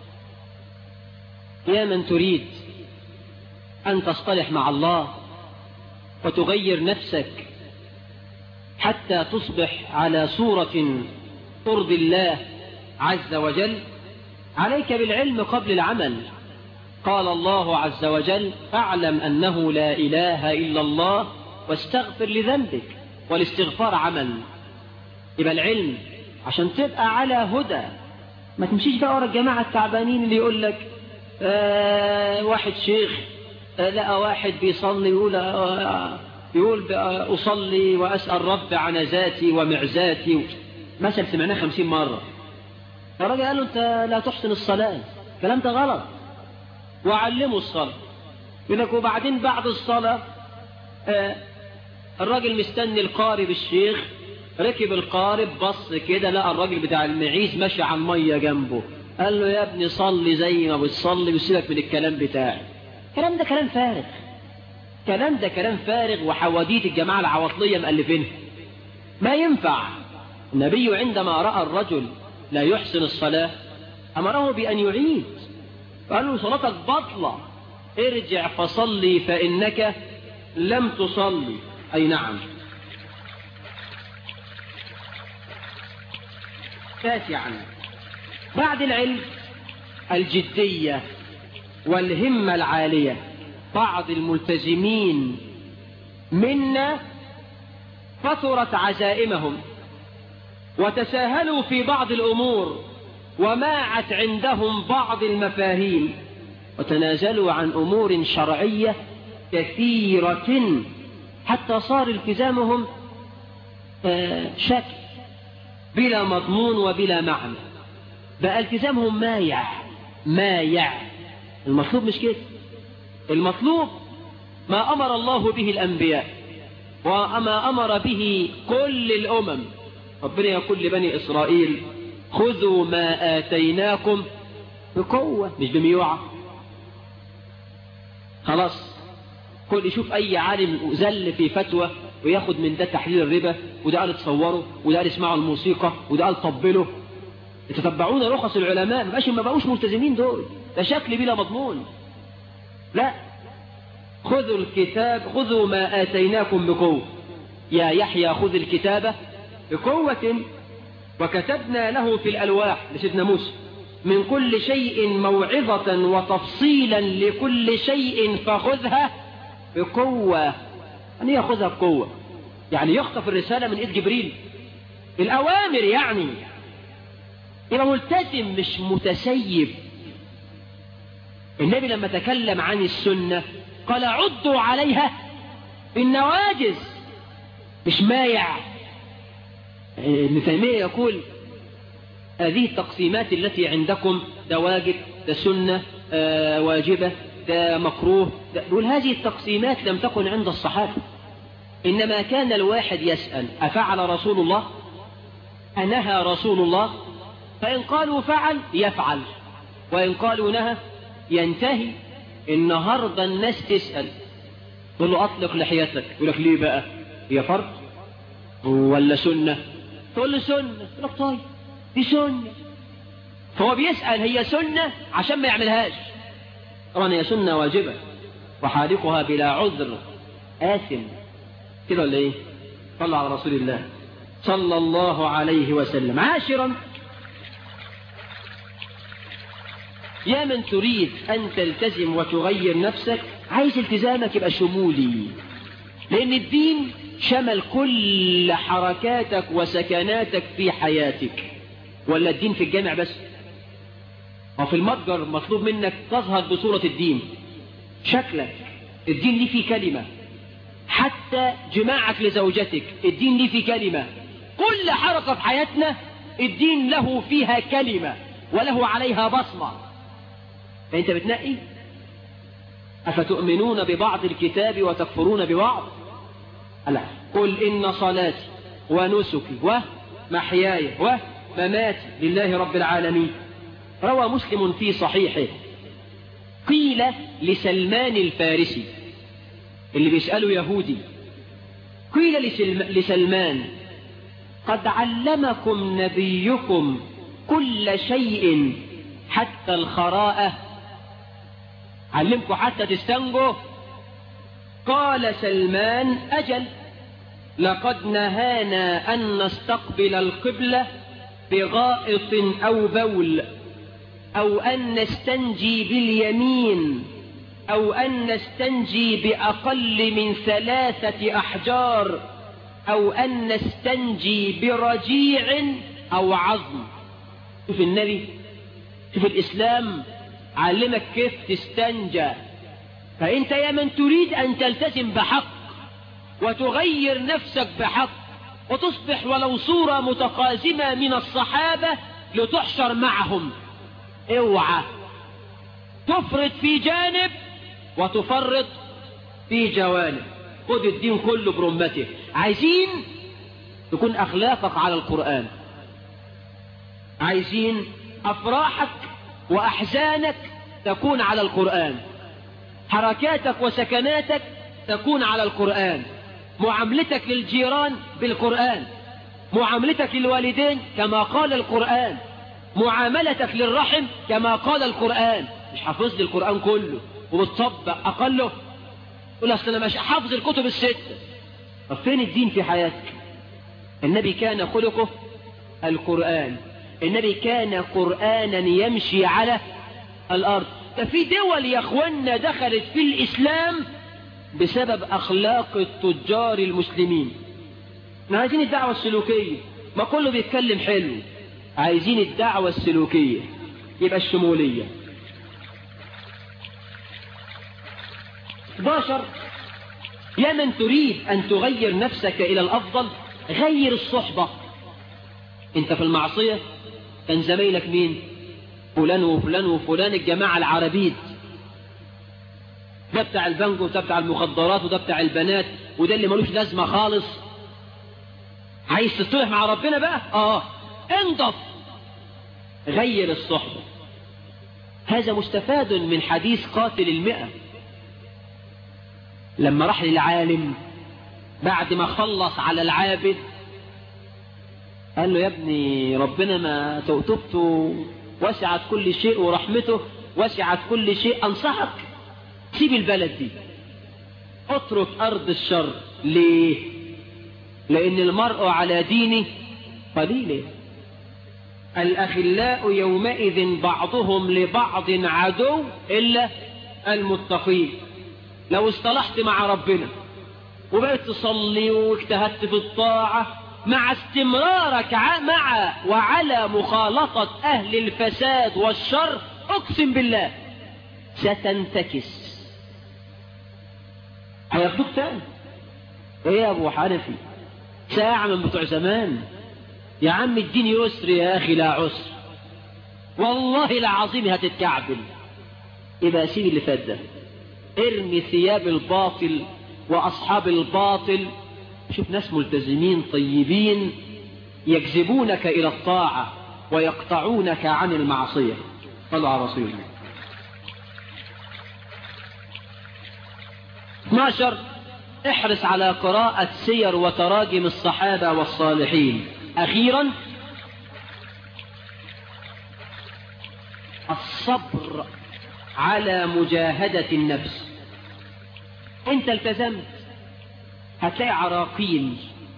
يا من تريد أن تصطلح مع الله وتغير نفسك حتى تصبح على صورة ترضي الله عز وجل عليك بالعلم قبل العمل قال الله عز وجل فاعلم أنه لا إله إلا الله واستغفر لذنبك والاستغفار عمل يبقى العلم عشان تبقى على هدى ما تمشيش بقى ورا الجماعة التعبانين اللي يقول لك آه واحد شيخ آه لقى واحد بيصلي يقول آه يقول أصلي وأسأل رب عنزاتي ومعزاتي مثل سمعناه خمسين مرة الراجل قال له أنت لا تحسن الصلاة الكلام ده غلط وعلموا الصلاة يقول لك وبعدين بعد الصلاة آه الراجل مستني القارب الشيخ ركب القارب بص كده لقى الراجل بتاع المعيز ماشي على المية جنبه قال له يا ابني صلي زي ما بتصلي وسيبك من الكلام بتاعي الكلام ده كلام فارغ كلام ده كلام فارغ وحواديت الجماعة العواطلية مألفينها ما ينفع النبي عندما رأى الرجل لا يحسن الصلاة أمره بأن يعيد قال له صلاتك بطلة ارجع فصلي فإنك لم تصلي أي نعم تاسعا بعد العلم الجدية والهمة العالية بعض الملتزمين منا كثرت عزائمهم وتساهلوا في بعض الأمور وماعت عندهم بعض المفاهيم وتنازلوا عن أمور شرعية كثيرة حتى صار التزامهم شكل بلا مضمون وبلا معنى بقى التزامهم مايع مايع المطلوب مش كده المطلوب ما أمر الله به الأنبياء وما أمر به كل الأمم ربنا يقول لبني إسرائيل خذوا ما آتيناكم بقوة مش بميوعة خلاص كل يشوف أي عالم زل في فتوى وياخد من ده تحليل الربا وده قال تصوره وده قال اسمعوا الموسيقى وده قال طبله يتتبعون رخص العلماء ما ما بقوش ملتزمين دول ده شكل بلا مضمون لا خذوا الكتاب خذوا ما آتيناكم بقوة يا يحيى خذ الكتاب بقوة وكتبنا له في الألواح لسيدنا موسى من كل شيء موعظة وتفصيلا لكل شيء فخذها بقوة يعني يأخذها بقوة يعني يخطف الرسالة من إيد جبريل الأوامر يعني يبقى ملتزم مش متسيب النبي لما تكلم عن السنة قال عدوا عليها بالنواجز مش مايع ابن تيمية يقول هذه التقسيمات التي عندكم ده واجب ده سنة آه واجبة ده مكروه ده يقول هذه التقسيمات لم تكن عند الصحابة إنما كان الواحد يسأل أفعل رسول الله أنهى رسول الله فإن قالوا فعل يفعل وإن قالوا نهى ينتهي النهاردة الناس تسأل تقول له أطلق لحيتك يقول لك ليه بقى هي فرض ولا سنة تقول له سنة يقول لك طيب دي سنة فهو بيسأل هي سنة عشان ما يعملهاش طبعا هي سنة واجبة وحالقها بلا عذر آثم كده ولا ايه صلى على رسول الله صلى الله عليه وسلم عاشرا يا من تريد أن تلتزم وتغير نفسك عايز التزامك يبقى شمولي لأن الدين شمل كل حركاتك وسكناتك في حياتك ولا الدين في الجامع بس وفي المتجر مطلوب منك تظهر بصورة الدين شكلك الدين ليه فيه كلمة حتى جماعك لزوجتك الدين ليه فيه كلمة كل حركة في حياتنا الدين له فيها كلمة وله عليها بصمة فأنت بتنقي أفتؤمنون ببعض الكتاب وتكفرون ببعض لا قل إن صلاتي ونسكي ومحياي ومماتي لله رب العالمين روى مسلم في صحيحه قيل لسلمان الفارسي اللي بيسأله يهودي قيل لسلمان قد علمكم نبيكم كل شيء حتى الخراءة علمكم حتى تستنجوا قال سلمان أجل لقد نهانا أن نستقبل القبلة بغائط أو بول أو أن نستنجي باليمين أو أن نستنجي بأقل من ثلاثة أحجار أو أن نستنجي برجيع أو عظم شوف النبي شوف الإسلام علمك كيف تستنجى فأنت يا من تريد أن تلتزم بحق وتغير نفسك بحق وتصبح ولو صورة متقازمة من الصحابة لتحشر معهم اوعى تفرط في جانب وتفرط في جوانب خد الدين كله برمته عايزين تكون أخلاقك على القرآن عايزين أفراحك وأحزانك تكون على القرآن حركاتك وسكناتك تكون على القرآن معاملتك للجيران بالقرآن معاملتك للوالدين كما قال القرآن معاملتك للرحم كما قال القرآن مش حافظ لي القرآن كله وبتطبق أقله يقول أصل أنا مش حافظ الكتب الستة طب فين الدين في حياتك النبي كان خلقه القرآن النبي كان قرآنا يمشي على الأرض ده في دول يا أخوانا دخلت في الإسلام بسبب أخلاق التجار المسلمين احنا عايزين الدعوة السلوكية ما كله بيتكلم حلو عايزين الدعوة السلوكية يبقى الشمولية 11 يا من تريد أن تغير نفسك إلى الأفضل غير الصحبة انت في المعصية كان زميلك مين فلان وفلان وفلان الجماعة العربيد ده بتاع البنك وده بتاع المخدرات وده بتاع البنات وده اللي ملوش لازمة خالص عايز تصلح مع ربنا بقى اه انضف غير الصحبة هذا مستفاد من حديث قاتل المئة لما راح للعالم بعد ما خلص على العابد قال له يا ابني ربنا ما توتبته وسعت كل شيء ورحمته وسعت كل شيء أنصحك سيب البلد دي اترك أرض الشر ليه لأن المرء على دينه قليل الأخلاء يومئذ بعضهم لبعض عدو إلا المتقين لو اصطلحت مع ربنا وبقيت تصلي واجتهدت في الطاعة مع استمرارك مع وعلى مخالطة أهل الفساد والشر أقسم بالله ستنتكس هياخدوك تاني ايه يا ابو حنفي ساعة من بتوع زمان يا عم الدين يسر يا اخي لا عسر والله العظيم هتتكعبل يبقى سيب اللي فات ده ارمي ثياب الباطل واصحاب الباطل شوف ناس ملتزمين طيبين يجذبونك الى الطاعة ويقطعونك عن المعصية صلوا على رسول الله 12 احرص على قراءة سير وتراجم الصحابة والصالحين أخيرا الصبر على مجاهدة النفس انت التزمت هتلاقي عراقيل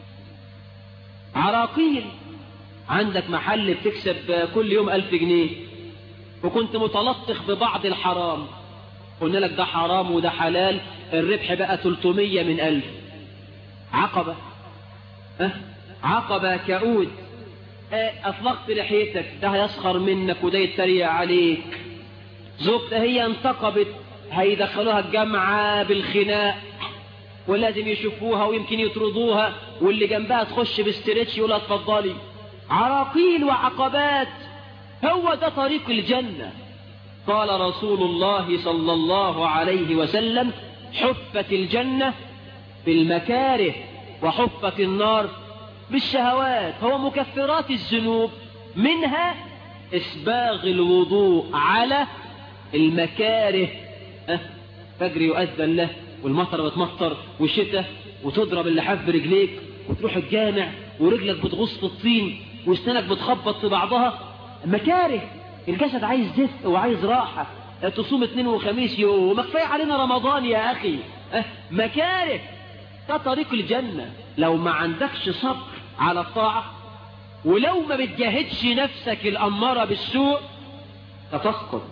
عراقيل عندك محل بتكسب كل يوم ألف جنيه وكنت متلطخ ببعض الحرام قلنا لك ده حرام وده حلال الربح بقى 300 من ألف عقبة أه؟ عقبة كؤود أه أطلقت لحيتك ده هيسخر منك وده يتريق عليك زوجتها هي انتقبت هيدخلوها الجامعة بالخناق ولازم يشوفوها ويمكن يطردوها واللي جنبها تخش باستريتش يقول اتفضلي عراقيل وعقبات هو ده طريق الجنة قال رسول الله صلى الله عليه وسلم حفت الجنة بالمكاره وحفت النار بالشهوات هو مكفرات الذنوب منها إسباغ الوضوء على المكاره أه فجر يؤذن له والمطر بتمطر والشتاء وتضرب اللحاف برجليك وتروح الجامع ورجلك بتغص في الطين واسنانك بتخبط في بعضها مكاره الجسد عايز دفء وعايز راحة تصوم اثنين وخميس يوم كفايه علينا رمضان يا أخي أه مكاره ده طريق الجنة لو ما عندكش صبر على الطاعة ولو ما بتجاهدش نفسك الأمارة بالسوء ستسقط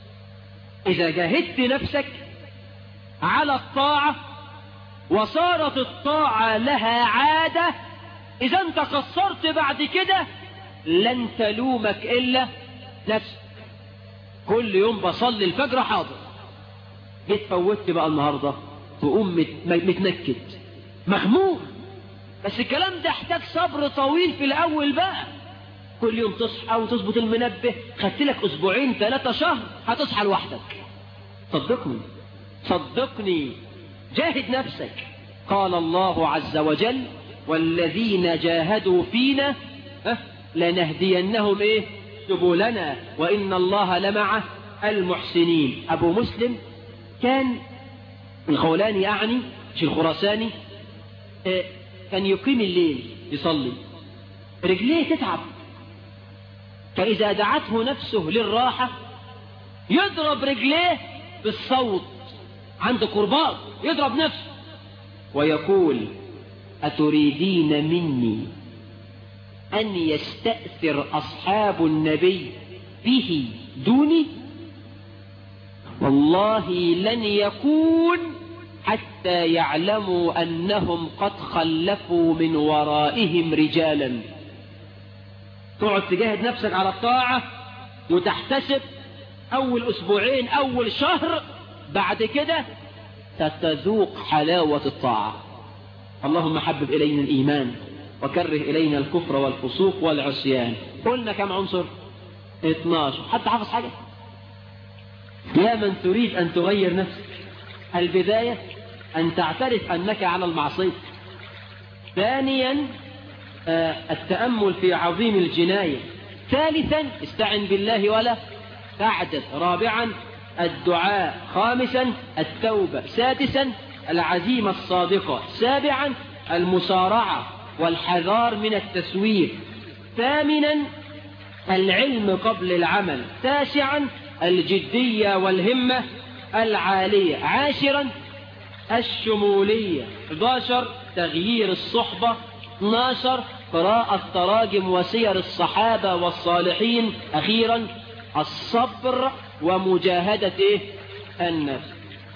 إذا جاهدت نفسك على الطاعة وصارت الطاعة لها عادة إذا انت قصرت بعد كده لن تلومك إلا نفسك كل يوم بصلي الفجر حاضر جيت فوتت بقى النهاردة تقوم مت... متنكد مخموم بس الكلام ده احتاج صبر طويل في الأول بقى كل يوم تصحى وتظبط المنبه خدت لك أسبوعين ثلاثة شهر هتصحى لوحدك صدقني صدقني جاهد نفسك قال الله عز وجل والذين جاهدوا فينا أه لنهدينهم ايه سبلنا وإن الله لمع المحسنين أبو مسلم كان الخولاني أعني مش الخراساني اه كان يقيم الليل يصلي رجليه تتعب فإذا دعته نفسه للراحة يضرب رجليه بالصوت عنده كرباط يضرب نفسه ويقول أتريدين مني أن يستأثر أصحاب النبي به دوني والله لن يكون حتى يعلموا أنهم قد خلفوا من ورائهم رجالا تقعد تجاهد نفسك على الطاعة وتحتسب أول أسبوعين أول شهر بعد كده ستذوق حلاوة الطاعة اللهم حبب إلينا الإيمان وكره إلينا الكفر والفسوق والعصيان قلنا كم عنصر 12 حتى حافظ حاجة يا من تريد أن تغير نفسك البداية أن تعترف أنك على المعصية ثانيا آه التأمل في عظيم الجناية ثالثا استعن بالله ولا تعجز رابعا الدعاء خامسا التوبة سادسا العزيمة الصادقة سابعا المسارعة والحذار من التسويف ثامنا العلم قبل العمل تاسعا الجدية والهمة العالية عاشرا الشمولية 11 تغيير الصحبة 12 قراءة تراجم وسير الصحابة والصالحين أخيرا الصبر ومجاهدة النفس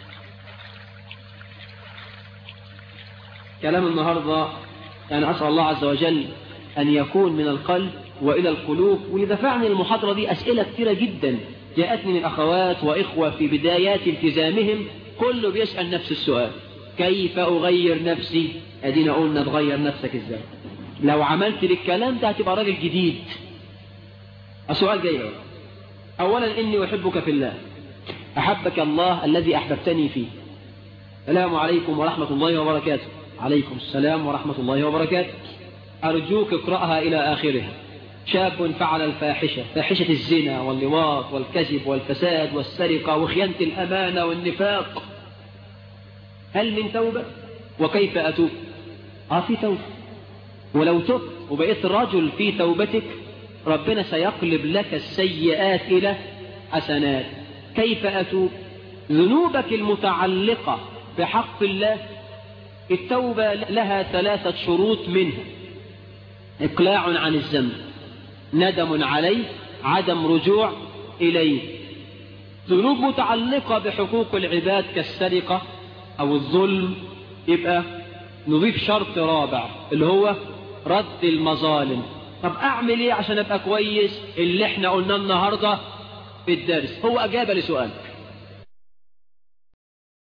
كلام النهاردة أنا أسأل الله عز وجل أن يكون من القلب وإلى القلوب ولدفعني المحاضرة دي أسئلة كثيرة جدا جاءتني من أخوات وإخوة في بدايات التزامهم كله بيسأل نفس السؤال كيف أغير نفسي أدينا قلنا تغير نفسك إزاي لو عملت للكلام ده هتبقى راجل جديد السؤال جاي أولا إني أحبك في الله أحبك الله الذي أحببتني فيه السلام عليكم ورحمة الله وبركاته عليكم السلام ورحمة الله وبركاته أرجوك اقرأها إلى آخرها شاب فعل الفاحشة فاحشة الزنا واللواط والكذب والفساد والسرقة وخيانة الأمانة والنفاق هل من توبة وكيف أتوب آه في توبة ولو تبت وبقيت رجل في توبتك ربنا سيقلب لك السيئات إلى حسنات كيف أتوب ذنوبك المتعلقة بحق الله التوبة لها ثلاثة شروط منها إقلاع عن الذنب ندم عليه عدم رجوع إليه ذنوب متعلقة بحقوق العباد كالسرقة أو الظلم يبقى نضيف شرط رابع اللي هو رد المظالم طب أعمل إيه عشان أبقى كويس اللي احنا قلنا النهاردة في الدرس هو أجابة لسؤالك